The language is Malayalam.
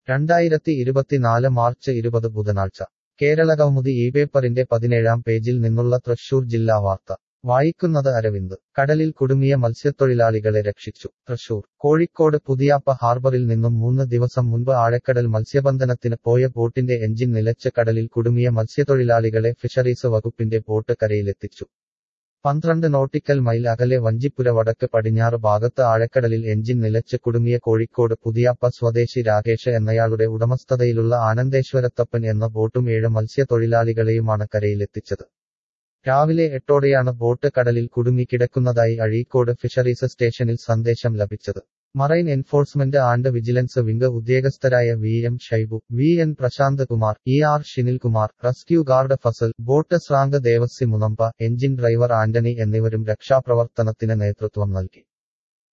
രണ്ടായിരത്തി ഇരുപത്തിനാല് മാർച്ച് ഇരുപത് ബുധനാഴ്ച കേരളകൗമുദി ഈ പേപ്പറിന്റെ പതിനേഴാം പേജിൽ നിന്നുള്ള തൃശൂർ ജില്ലാ വാർത്ത വായിക്കുന്നത് അരവിന്ദ് കടലിൽ കുടുങ്ങിയ മത്സ്യത്തൊഴിലാളികളെ രക്ഷിച്ചു തൃശൂർ കോഴിക്കോട് പുതിയാപ്പ ഹാർബറിൽ നിന്നും മൂന്ന് ദിവസം മുൻപ് ആഴക്കടൽ മത്സ്യബന്ധനത്തിന് പോയ ബോട്ടിന്റെ എഞ്ചിൻ നിലച്ച് കടലിൽ കുടുങ്ങിയ മത്സ്യത്തൊഴിലാളികളെ ഫിഷറീസ് വകുപ്പിന്റെ ബോട്ട് കരയിലെത്തിച്ചു പന്ത്രണ്ട് നോട്ടിക്കൽ മൈൽ അകലെ വഞ്ചിപ്പുര വടക്ക് പടിഞ്ഞാറ് ഭാഗത്ത് ആഴക്കടലിൽ എഞ്ചിൻ നിലച്ച് കുടുങ്ങിയ കോഴിക്കോട് പുതിയാപ്പ സ്വദേശി രാകേഷ് എന്നയാളുടെ ഉടമസ്ഥതയിലുള്ള ആനന്ദേശ്വരത്തപ്പൻ എന്ന ബോട്ടും ഏഴ് മത്സ്യത്തൊഴിലാളികളെയുമാണ് കരയിലെത്തിച്ചത് രാവിലെ എട്ടോടെയാണ് ബോട്ട് കടലിൽ കുടുങ്ങിക്കിടക്കുന്നതായി അഴീക്കോട് ഫിഷറീസ് സ്റ്റേഷനിൽ സന്ദേശം ലഭിച്ചത് marine enforcement and vigilance wing ഉദ്യോഗസ്ഥരായ V M Shaibu V N Prashanth Kumar E R Shinilkumar rescue guard Fazal boat സ്രാങ്ക് ദേവസി മുനമ്പ എഞ്ചിൻ ഡ്രൈവർ ആന്റണി എന്നിവരും രക്ഷാപ്രവർത്തനത്തിന് നേതൃത്വം നൽകി